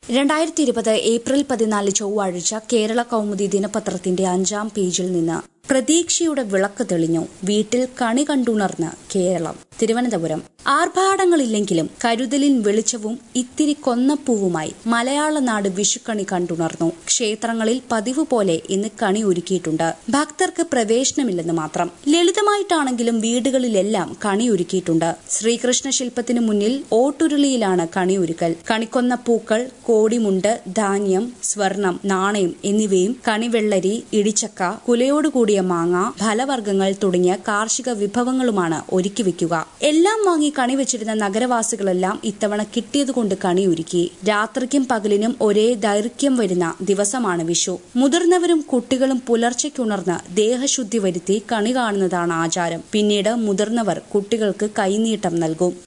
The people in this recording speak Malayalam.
രണ്ടായിരത്തി ഇരുപത് ഏപ്രിൽ പതിനാല് ചൊവ്വാഴ്ച കേരള കൗമുദി ദിനപത്രത്തിന്റെ അഞ്ചാം പേജിൽ നിന്ന് പ്രതീക്ഷയുടെ വിളക്ക് തെളിഞ്ഞു വീട്ടിൽ കണി കണ്ടുണർന്ന് കേരളം തിരുവനന്തപുരം ആർഭാടങ്ങളില്ലെങ്കിലും കരുതലിൻ വെളിച്ചവും ഇത്തിരി കൊന്നപ്പൂവുമായി മലയാള നാട് വിഷുക്കണി കണ്ടുണർന്നു ക്ഷേത്രങ്ങളിൽ പതിവ് പോലെ ഇന്ന് കണി ഒരുക്കിയിട്ടുണ്ട് ഭക്തർക്ക് പ്രവേശനമില്ലെന്ന് മാത്രം ലളിതമായിട്ടാണെങ്കിലും വീടുകളിലെല്ലാം കണി ഒരുക്കിയിട്ടുണ്ട് ശ്രീകൃഷ്ണ ശില്പത്തിന് മുന്നിൽ ഓട്ടുരുളിയിലാണ് കണി ഒരുക്കൽ കണിക്കൊന്ന പൂക്കൾ കോടിമുണ്ട് ധാന്യം സ്വർണം നാണയം എന്നിവയും കണിവെള്ളരി ഇടിച്ചക്ക കുലയോടുകൂടിയ മാങ്ങ ഫലവർഗ്ഗങ്ങൾ തുടങ്ങിയ കാർഷിക വിഭവങ്ങളുമാണ് ഒരുക്കി വെക്കുക എല്ലാം വാങ്ങി കണി വെച്ചിരുന്ന നഗരവാസികളെല്ലാം ഇത്തവണ കിട്ടിയതുകൊണ്ട് കണി ഒരുക്കി രാത്രിക്കും പകലിനും ഒരേ ദൈർഘ്യം വരുന്ന ദിവസമാണ് വിഷു മുതിർന്നവരും കുട്ടികളും പുലർച്ചയ്ക്കുണർന്ന് ദേഹശുദ്ധി വരുത്തി കണി കാണുന്നതാണ് ആചാരം പിന്നീട് മുതിർന്നവർ കുട്ടികൾക്ക് കൈനീട്ടം നൽകും